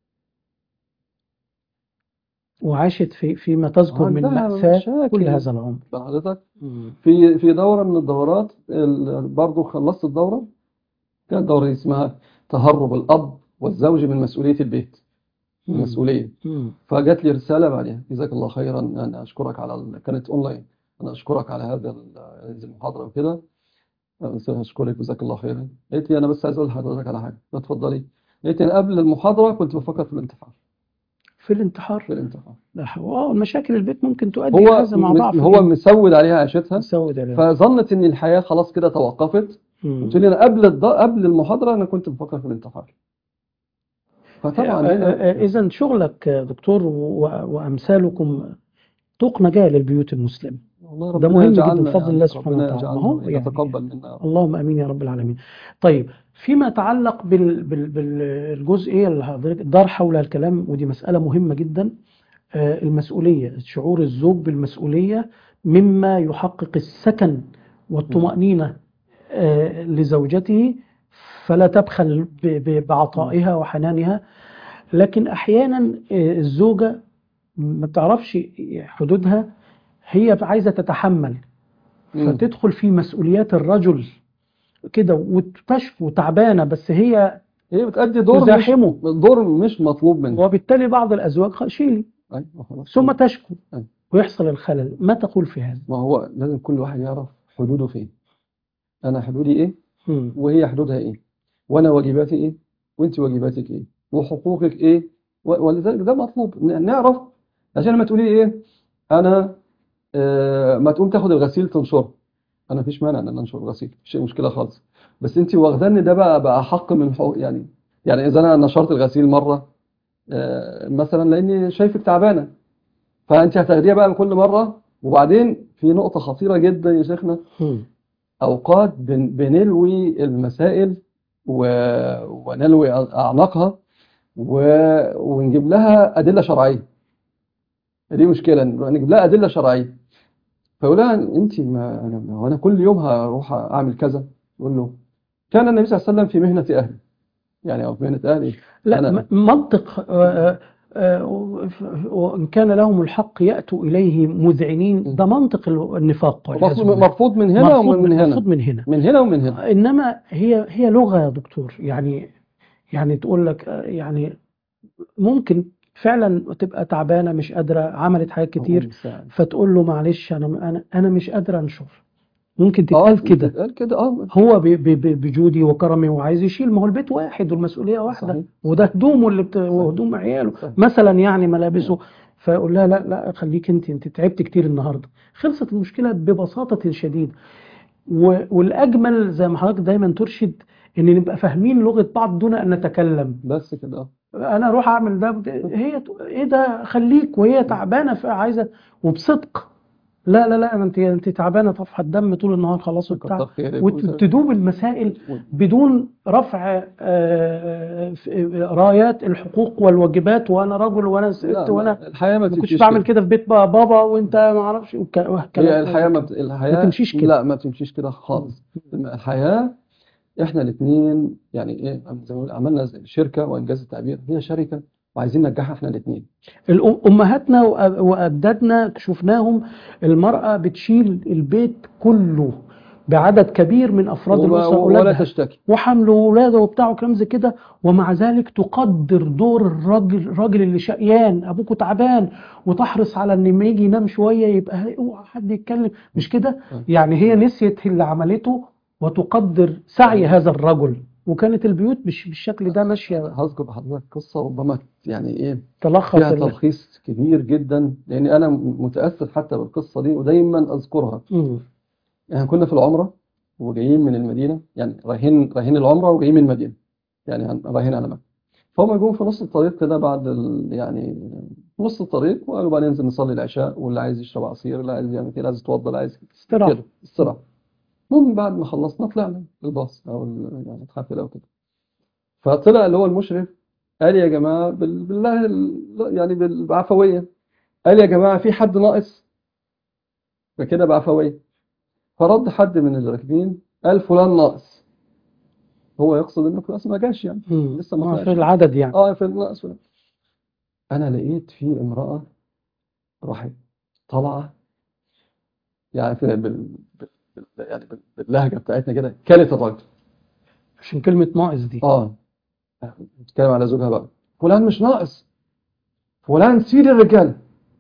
وعاشت في فيما تذكر من عندها مأساة مشاكل. كل هذا العمر حضرتك في في دورة من الدورات ال- برضو خلصت الدورة كانت دورة اسمها تهرب الأب والزوج من مسؤولية البيت مم. المسؤولية مم. فجات لي رسالة بعدها جزاك الله خيرا أنا أشكرك على ال... كانت أونلاين أنا أشكرك على هذا ال- هذه المحاضرة وكده بس أشكرك جزاك الله خيرا قالت لي أنا بس عايز أقول لحضرتك على حاجة اتفضلي قالت لي أنا قبل المحاضرة كنت بفكر في الانتحار في الانتحار في الانتحار لا حول اه مشاكل البيت ممكن تؤدي هو هذا مع م- ضعف هو الإيمان. مسود عليها عيشتها مسود عليه. فظنت ان الحياه خلاص كده توقفت مم. قلت لي انا قبل الض... قبل المحاضره انا كنت بفكر في الانتحار فطبعا هنا إذا شغلك آه، دكتور و- وأمثالكم طوق نجاة للبيوت المسلمة والله ده ربنا مهم جدا يجعلنا بفضل يعني الله سبحانه ربنا وتعالى. يجعلنا ما هو يعني- يتقبل منا يا رب. اللهم امين يا رب العالمين. طيب فيما يتعلق بال بال بالجزئيه اللي حضرتك دار حول الكلام ودي مساله مهمه جدا آه، المسؤوليه شعور الزوج بالمسؤوليه مما يحقق السكن والطمانينه آه، لزوجته فلا تبخل ب- ب- بعطائها وحنانها لكن احيانا آه، الزوجه ما بتعرفش حدودها هي عايزه تتحمل مم. فتدخل في مسؤوليات الرجل كده وتشكو تعبانه بس هي هي بتأدي دور مش تزاحمه دور مش مطلوب منها وبالتالي بعض الازواج خ- شيلي أيوة خلاص. ثم تشكو أيوة. ويحصل الخلل ما تقول في هذا ما هو لازم كل واحد يعرف حدوده فين انا حدودي ايه مم. وهي حدودها ايه وانا واجباتي ايه وانت واجباتك ايه وحقوقك ايه و- ولذلك ده مطلوب ن- نعرف عشان لما تقولي ايه انا آه ما تقوم تاخد الغسيل تنشره انا مفيش مانع ان انا انشر الغسيل مفيش مشكله خالص بس انت واخده ان ده بقى بقى حق من حقوق يعني يعني اذا انا نشرت الغسيل مره آه مثلا لاني شايفك تعبانه فانت هتاخديها بقى كل مره وبعدين في نقطه خطيره جدا يا شيخنا مم. أوقات بن- بنلوي المسائل و... ونلوي أعماقها و... ونجيب لها أدلة شرعية دي مشكلة نجيب لها أدلة شرعية فيقول لها أنت ما أنا ما هو أنا كل يوم هروح أعمل كذا يقول له كان النبي صلى الله عليه وسلم في مهنة أهله يعني أو في مهنة أهلي لا أنا- م- منطق آه، آه، وإن كان لهم الحق يأتوا إليه مذعنين ده منطق ال- النفاق والعياذ مرفوض بالله. مرفوض من هنا مرفوض ومن هنا مرفوض من هنا من هنا ومن هنا انما هي هي لغه يا دكتور يعني يعني تقول لك آه، يعني ممكن فعلا تبقى تعبانه مش قادره عملت حاجات كتير فتقول له معلش انا انا انا مش قادره انشر ممكن اه تتقال كده تتقال كده اه هو ب- ب- ب- بجودي وكرمي وعايز يشيل ما هو البيت واحد والمسؤوليه واحده صحيح وده هدومه اللي بت... وهدوم عياله صحيح. مثلا يعني ملابسه فيقول لها لا لا خليك انت انت تعبت كتير النهارده خلصت المشكله ببساطه شديده و... والاجمل زي ما حضرتك دايما ترشد ان نبقى فاهمين لغه بعض دون ان نتكلم بس كده اه انا اروح اعمل ده هي ت- ايه ده خليك وهي تعبانه فعايزه وبصدق لا لا لا ما انت انت تعبانه طفحه دم طول النهار خلاص وبتاع كتر خيرك وتدوب المسائل بدون رفع آه، في- رايات الحقوق والواجبات وانا رجل وانا ست لا وانا ما- الحياة ما ما كنتش تمشيش بعمل كده كده في بيت بقى بابا وانت ما اعرفش وك- وكلام هي الحياة ما كده. بت... الحياة تمشيش كده. لا ما بتمشيش كده خالص الحياة احنا الاثنين يعني ايه زي ما بنقول عملنا زي شركة وانجاز التعبير هي شركة وعايزين ننجحها احنا الاثنين الأم- امهاتنا وأ- واجدادنا شفناهم المراه بتشيل البيت كله بعدد كبير من افراد وما- الاسره ولا اولادها تشتكي وحمل ولاده وبتاع وكلام زي كده ومع ذلك تقدر دور الراجل الراجل اللي شقيان ابوكوا تعبان وتحرص على ان لما يجي ينام شويه يبقى اوعى حد يتكلم مش كده يعني هي نسيت اللي عملته وتقدر سعي هذا الرجل وكانت البيوت مش بالشكل ده ماشيه هذكر بحضرتك قصة ربما يعني ايه تلخص فيها ال- تلخيص كبير جدا لان انا متأثر حتى بالقصة دي ودايما اذكرها مم. يعني كنا في العمرة وجايين من المدينة يعني رايحين رايحين العمرة وجايين من المدينة يعني عن- رايحين على مكة فهم جم في نص الطريق كده بعد ال... يعني في نص الطريق وقالوا بقى ننزل نصلي العشاء واللي عايز يشرب عصير اللي عايز يعمل كده اللي عايز يتوضى اللي عايز استراحه كده استراحة المهم بعد ما خلصنا طلعنا الباص او ال- يعني الحافلة او كده فطلع اللي هو المشرف قال يا جماعة بال... بالله ال- يعني بالعفوية قال يا جماعة في حد ناقص فكده بعفوية فرد حد من اللي راكبين قال فلان ناقص هو يقصد انه خلاص ما جاش يعني مم. لسه ما آه، طلعش في العدد يعني اه في الناقص فلان انا لقيت في امرأة راحت طالعة يعني في بال... بال... بال- يعني بال- باللهجة بتاعتنا كده كلت الراجل عشان كلمه ناقص دي اه بتتكلم على زوجها بقى فلان مش ناقص فلان سيد الرجال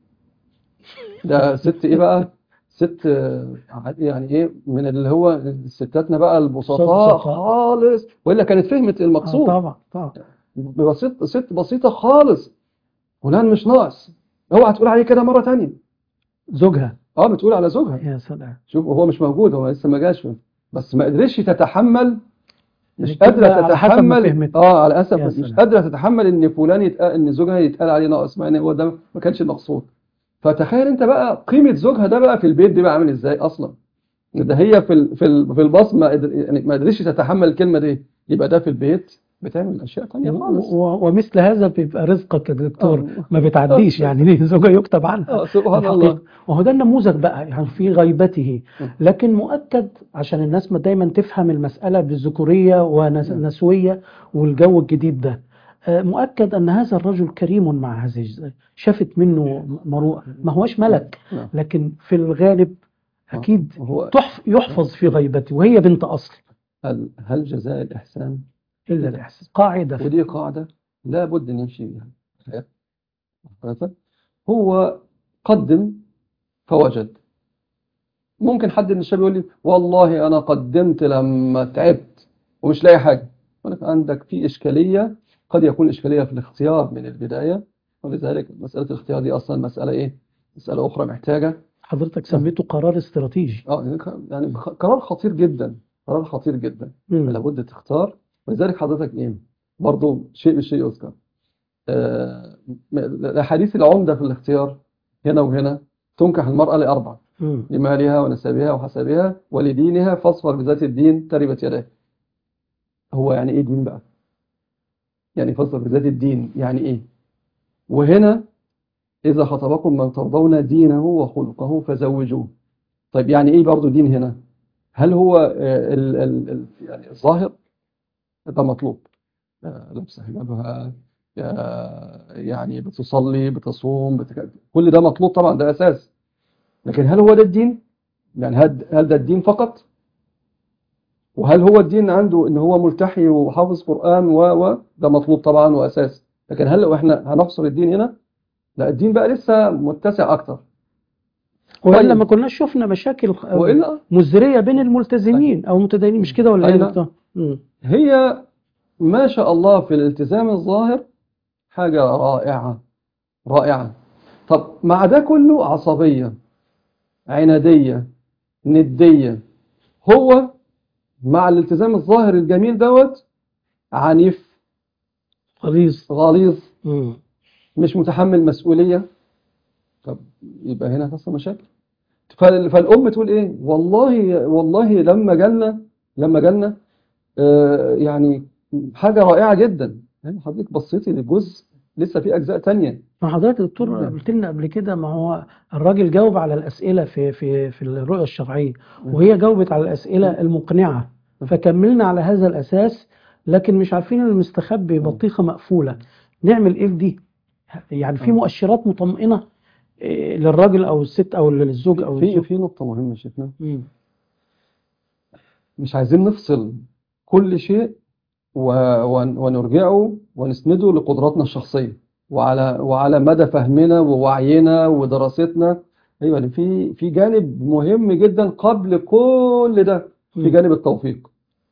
ده ست ايه بقى ست آه، يعني ايه من اللي هو ستاتنا بقى البسطاء بسطاء. خالص والا كانت فهمت آه المقصود طبعا طبعا بسيط ست بسيطة خالص فلان مش ناقص اوعى تقول عليه كده مرة تانية زوجها اه بتقول على زوجها يا سلام شوف هو مش موجود هو لسه ما جاش بس ما قدرتش تتحمل مش يعني قادرة كده على حسب ما تتحمل فهمت. اه على اسف يا مش سلام. قادرة تتحمل ان فلان يتقال ان زوجها يتقال عليه ناقص مع ان هو ده ما كانش المقصود فتخيل انت بقى قيمة زوجها ده بقى في البيت دي بقى عامل ازاي اصلا ده هي في ال- في ال- في الباص ما قدر يعني ما قدرتش تتحمل الكلمة دي يبقى ده في البيت بتعمل اشياء تانية خالص و- و- ومثل هذا بيبقى رزقك يا دكتور آه. ما بتعديش يعني ليه زوجها يكتب عنها اه سبحان الحقيقة. الله وهو ده النموذج بقى يعني في غيبته لكن مؤكد عشان الناس ما دايما تفهم المسألة بالذكورية ونسوية والجو الجديد ده آه، مؤكد أن هذا الرجل كريم مع هذه الز- شافت منه مروءة ما هوش ملك نعم. لكن في الغالب أكيد هو تحف يحفظ في غيبته وهي بنت أصل هل هل جزاء الإحسان إلا الإحسان قاعدة ودي قاعدة لا بد نمشي بها في الحياة. عرفت؟ هو قدم فوجد ممكن حد من الشباب يقول لي والله أنا قدمت لما تعبت ومش لاقي حاجة يقول لك عندك في إشكالية قد يكون إشكالية في الاختيار من البداية ولذلك مسألة الاختيار دي أصلا مسألة إيه؟ مسألة أخرى محتاجة حضرتك سميته قرار استراتيجي اه يعني خ- قرار خطير جدا قرار خطير جدا مم. لابد تختار ولذلك حضرتك ايه برضو شيء بالشيء يذكر آه، م- الاحاديث العمده في الاختيار هنا وهنا تنكح المراه لاربع مم. لمالها ونسبها وحسبها ولدينها فاصفر بذات الدين تربت يداه هو يعني ايه دين بقى يعني فاصفر بذات الدين يعني ايه وهنا اذا خطبكم من ترضون دينه وخلقه فزوجوه طيب يعني ايه برضو دين هنا هل هو آه، ال ال ال يعني الظاهر ده مطلوب آه، لابس حجابها آه، يعني بتصلي بتصوم بتك... كل ده مطلوب طبعا ده أساس لكن هل هو ده الدين يعني هل هل ده الدين فقط وهل هو الدين عنده ان هو ملتحي وحافظ قرآن و و ده مطلوب طبعا وأساس لكن هل لو احنا هنحصر الدين هنا لا الدين بقى لسه متسع أكتر وإلا طيب. ما كناش شفنا مشاكل وإلا مزرية بين الملتزمين أو المتدينين مش كده ولا أي إيه يا نعم. دكتور؟ مم. هي ما شاء الله في الالتزام الظاهر حاجة رائعة رائعة طب مع ده كله عصبية عنادية ندية هو مع الالتزام الظاهر الجميل دوت عنيف غليظ غليظ مم. مش متحمل مسؤولية طب يبقى هنا هتحصل مشاكل فال- فالأم تقول إيه والله والله لما جالنا لما جالنا آه، يعني حاجة رائعة جدا يعني حضرتك بصيتي للجزء لسه في أجزاء تانية ما حضرتك يا دكتور نعم. قلت لنا قبل كده ما هو الراجل جاوب على الأسئلة في في في الرؤية الشرعية وهي جاوبت على الأسئلة المقنعة فكملنا على هذا الأساس لكن مش عارفين المستخبي بطيخة مقفولة نعمل إيه في دي؟ يعني في آه. مؤشرات مطمئنة إيه، للراجل أو الست أو للزوج أو في الزوج في نقطة مهمة يا شيخنا مم. مش عايزين نفصل كل شيء و- ون- ونرجعه ونسنده لقدراتنا الشخصية وعلى وعلى مدى فهمنا ووعينا ودراستنا ايوه يعني في في جانب مهم جدا قبل كل ده في مم. جانب التوفيق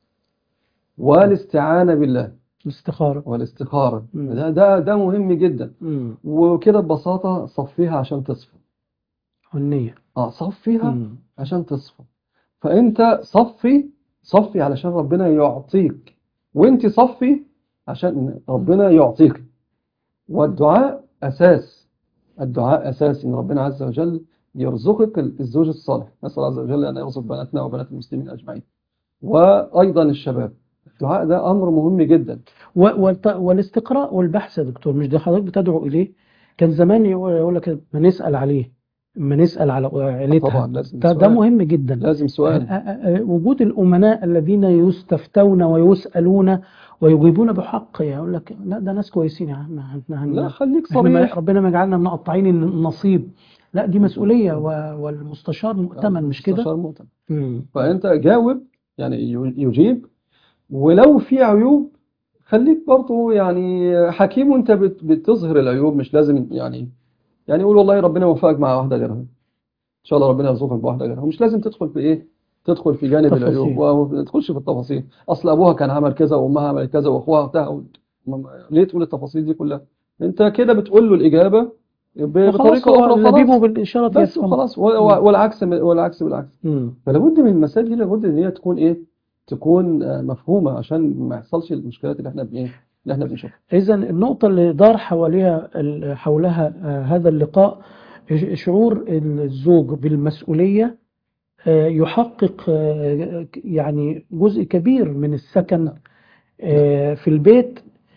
والاستعانة بالله الاستخارة والاستخارة مم. ده ده ده مهم جدا مم. وكده ببساطة صفيها عشان تصفى والنية اه صفيها مم. عشان تصفى فانت صفي صفي علشان ربنا يعطيك وانت صفي عشان ربنا يعطيك والدعاء اساس الدعاء اساس ان ربنا عز وجل يرزقك الزوج الصالح نسال الله عز وجل ان يرزق بناتنا وبنات المسلمين اجمعين وايضا الشباب الدعاء ده امر مهم جدا و- والت- والاستقراء والبحث يا دكتور مش ده حضرتك بتدعو إليه كان زمان يقول يقول لك ما نسأل عليه ما نسأل على عيلتها طبعا لازم ده, ده سؤال مهم جدا لازم سؤال آه، آه، آه، وجود الأمناء الذين يستفتون ويسألون ويجيبون بحق يقول لك لا ده ناس كويسين يا عم احنا هن- لا خليك احنا ما- صريح ربنا ما يجعلنا مقطعين النصيب لا دي مسؤولية و- والمستشار مؤتمن مش كده؟ مستشار مؤتمن مم. فأنت جاوب يعني ي- يجيب ولو في عيوب خليك برضه يعني حكيم وانت بت- بتظهر العيوب مش لازم يعني يعني قول والله ربنا يوفقك مع واحدة غيرها ان شاء الله ربنا يرزقك بواحدة غيرها مش لازم تدخل في ايه تدخل في جانب تفاصيل. العيوب وما تدخلش في التفاصيل اصل ابوها كان عمل كذا وامها عملت كذا واخوها بتاع و- ما- ليه تقول التفاصيل دي كلها انت كده بتقول له الإجابة ب- وخلاص بطريقة هو أخرى لبيبه خلاص بالإشارة بس يفهم. وخلاص و- و- والعكس والعكس بالعكس مم. فلابد من المسائل دي لابد ان هي تكون ايه تكون آه، مفهومه عشان ما يحصلش المشكلات اللي احنا بايه اللي احنا بنشوفها إذا النقطة اللي دار حواليها ال- حولها آه، هذا اللقاء ش- شعور الزوج بالمسؤولية آه، يحقق آه، يعني جزء كبير من السكن آه، في البيت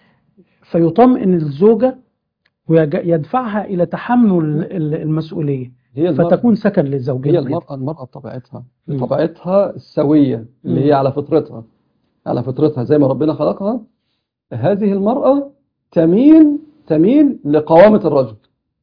فيطمئن الزوجة ويدفعها إلى تحمل ال- المسؤولية هي المرأة فتكون سكن للزوجين هي أيضا. المرأة المرأة بطبيعتها مم. بطبيعتها السوية اللي مم. هي على فطرتها على فطرتها زي ما ربنا خلقها هذه المرأة تميل تميل لقوامة الرجل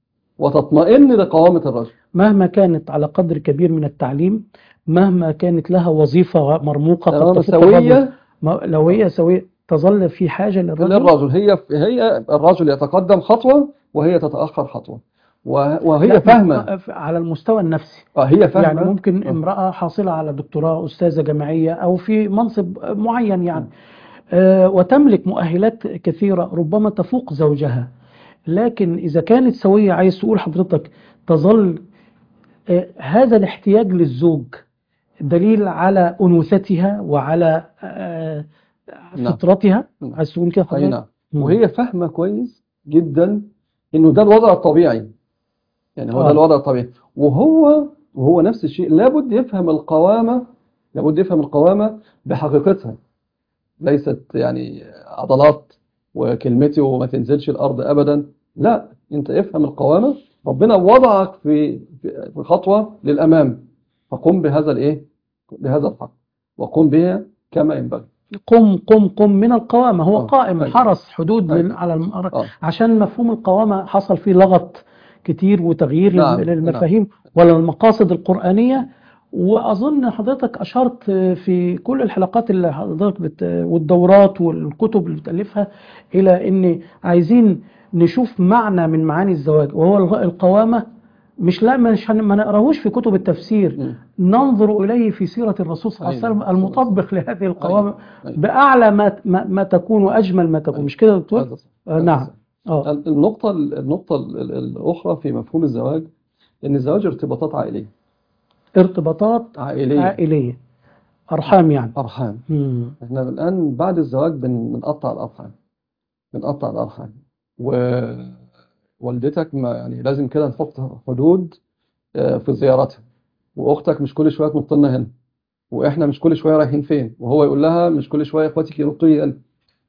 وتطمئن لقوامة الرجل مهما كانت على قدر كبير من التعليم مهما كانت لها وظيفة مرموقة قد طالما تفوق الرجل سوية ما- لو هي سوية تظل في حاجة للرجل للرجل هي هي الرجل يتقدم خطوة وهي تتأخر خطوة و- وهي لا، فاهمة على المستوى النفسي اه هي فاهمة يعني ممكن آه. امرأة حاصلة على دكتوراه أستاذة جامعية أو في منصب معين يعني آه، وتملك مؤهلات كثيرة ربما تفوق زوجها لكن إذا كانت سوية عايز تقول حضرتك تظل آه، هذا الاحتياج للزوج دليل على أنوثتها وعلى آه، نعم. فطرتها نعم. عايز تقول كده أي حضرتك؟ نعم مم. وهي فاهمة كويس جدا إنه ده الوضع الطبيعي يعني هو آه. ده الوضع الطبيعي وهو وهو نفس الشيء لابد يفهم القوامة لابد يفهم القوامة بحقيقتها ليست يعني عضلات وكلمتي وما تنزلش الأرض أبدا لا أنت افهم القوامة ربنا وضعك في في في خطوة للأمام فقم بهذا الإيه بهذا الحق وقم بها كما ينبغي قم قم قم من القوامة هو آه. قائم أيوة. حرس حدود أيوة. لل- على المرأة آه. عشان مفهوم القوامة حصل فيه لغط كتير وتغيير نعم، لل- للمفاهيم ولا المقاصد القرآنية وأظن حضرتك أشرت في كل الحلقات اللي حضرتك بت... والدورات والكتب اللي بتألفها إلى إن عايزين نشوف معنى من معاني الزواج وهو الغ- القوامة مش لا مش هن- ما نقراهوش في كتب التفسير مم. ننظر إليه في سيرة الرسول صلى الله عليه أيوة. وسلم المطبق لهذه القوامة أيوة. بأعلى ما ما, ما تكون وأجمل ما تكون مش كده يا دكتور؟ هذا صح. آه هذا نعم صح. اه النقطة النقطة ال- ال- الأخرى في مفهوم الزواج إن الزواج ارتباطات عائلية ارتباطات عائلية عائلية أرحام يعني أرحام مم. إحنا الآن بعد الزواج بن- بنقطع الأرحام بنقطع الأرحام ووالدتك ما يعني لازم كده نحط حدود آه، في زيارتها واختك مش كل شويه تنط لنا هنا واحنا مش كل شويه رايحين فين وهو يقول لها مش كل شويه اخواتك ينطوا لي هنا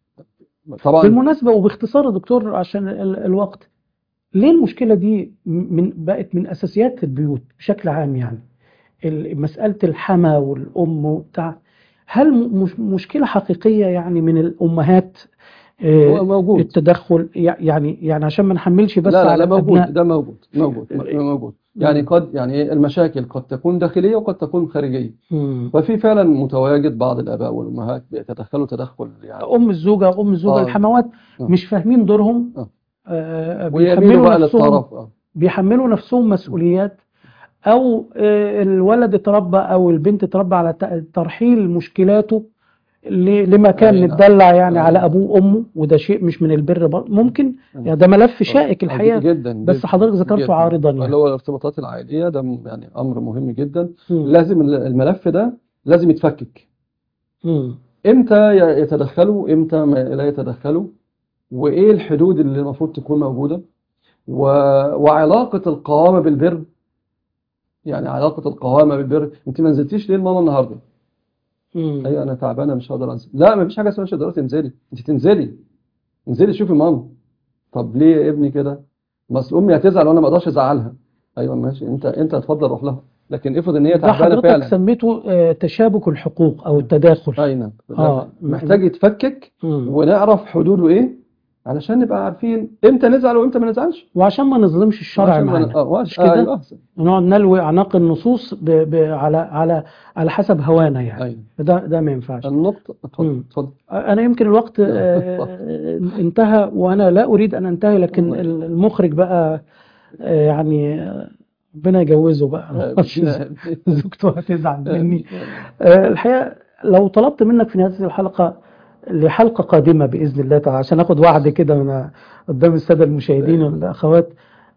طبعا بالمناسبة وباختصار يا دكتور عشان ال- الوقت ليه المشكلة دي من بقت من أساسيات البيوت بشكل عام يعني ال- مسألة الحما والأم وبتاع هل م- مش مشكلة حقيقية يعني من الأمهات آه، هو موجود التدخل يع- يعني يعني عشان ما نحملش بس لا لا على لا موجود الأبناء ده موجود موجود موجود يعني قد يعني المشاكل قد تكون داخليه وقد تكون خارجيه مم. ففي فعلا متواجد بعض الاباء والامهات بيتدخلوا تدخل يعني أم الزوجة أم الزوجة آه. الحموات آه. مش فاهمين دورهم آه. آه، ويميلوا بيحملوا بقى نفسهم للطرف اه بيحملوا نفسهم مسؤوليات او آه، الولد اتربى او البنت اتربى على ت- ترحيل مشكلاته ل- لمكان أي نعم. متدلع يعني أي على نعم. ابوه وامه وده شيء مش من البر بر- ممكن أي. يعني ده ملف شائك آه، الحقيقه جدا بس جدا حضرتك ذكرته جدا. عارضا اللي يعني هو الارتباطات العائليه ده م- يعني امر مهم جدا مم. لازم ال- الملف ده لازم يتفكك مم. امتى ي- يتدخلوا امتى ما لا يتدخلوا وايه الحدود اللي المفروض تكون موجوده و... وعلاقه القوامه بالبر يعني علاقه القوامه بالبر انت ما نزلتيش ليه لماما النهارده مم. ايوه انا تعبانه مش هقدر انزل لا ما فيش حاجه اسمها مش هتقدري تنزلي انت تنزلي انزلي شوفي ماما طب ليه يا ابني كده ما اصل امي هتزعل وانا ما اقدرش ازعلها ايوه ماشي انت انت اتفضل روح لها لكن افرض ان هي ده تعبانه حضرتك فعلا سميته آه، تشابك الحقوق او التداخل اي نعم آه. محتاج يتفكك مم. ونعرف حدوده ايه علشان نبقى عارفين امتى نزعل وامتى ما نزعلش وعشان ما نظلمش الشرع عشان ما ن- معانا اه مش وعش- كده؟ ايوه احسن نقعد نلوي اعناق النصوص ب... ب... على على على حسب هوانا يعني ايوه ده ده ما ينفعش النقطه اتفضل مم. اتفضل انا يمكن الوقت آه، انتهى وانا لا اريد ان انتهي لكن الله يخليك. المخرج بقى آه، يعني آه، ربنا يجوزه بقى زوجته هتزعل مني آه، الحقيقه لو طلبت منك في نهايه الحلقه لحلقه قادمه باذن الله تعالى عشان اخد وعد كده من قدام الساده المشاهدين والاخوات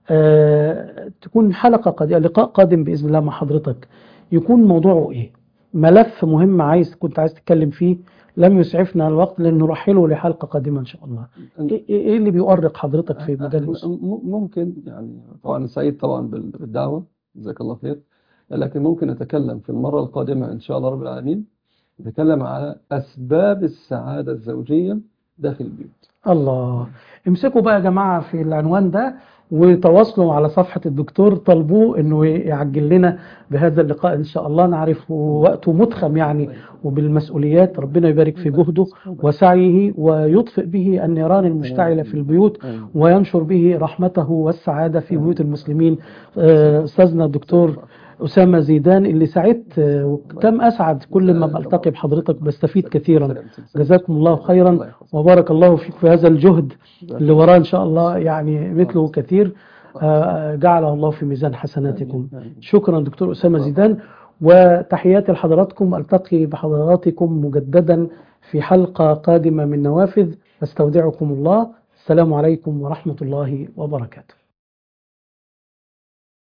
آه، تكون حلقه قادمه لقاء قادم باذن الله مع حضرتك يكون موضوعه ايه؟ ملف مهم عايز كنت عايز تتكلم فيه لم يسعفنا الوقت لان نرحله لحلقه قادمه ان شاء الله. ايه إيه- إيه اللي بيؤرق حضرتك في مجال الأسرة؟ م- ممكن يعني طبعا سعيد طبعا بال- بالدعوة جزاك الله خير لكن ممكن نتكلم في المرة القادمة إن شاء الله رب العالمين نتكلم على أسباب السعادة الزوجية داخل البيوت الله امسكوا بقى يا جماعة في العنوان ده وتواصلوا على صفحة الدكتور طلبوه انه يعجل لنا بهذا اللقاء ان شاء الله نعرف وقته متخم يعني وبالمسؤوليات ربنا يبارك في جهده وسعيه ويطفئ به النيران المشتعلة في البيوت أيوة. وينشر به رحمته والسعادة في بيوت المسلمين آه، أستاذنا الدكتور أسامة زيدان اللي سعدت آه، وكم أسعد كل ما بلتقي بحضرتك بستفيد كثيرا جزاكم الله خيرا الله يحفظك. وبارك الله فيك في هذا الجهد اللي وراه إن شاء الله يعني مثله كثير آه، جعله الله في ميزان حسناتكم آمين. شكرا دكتور أسامة زيدان وتحياتي لحضراتكم ألتقي بحضراتكم مجددا في حلقة قادمة من نوافذ أستودعكم الله السلام عليكم ورحمة الله وبركاته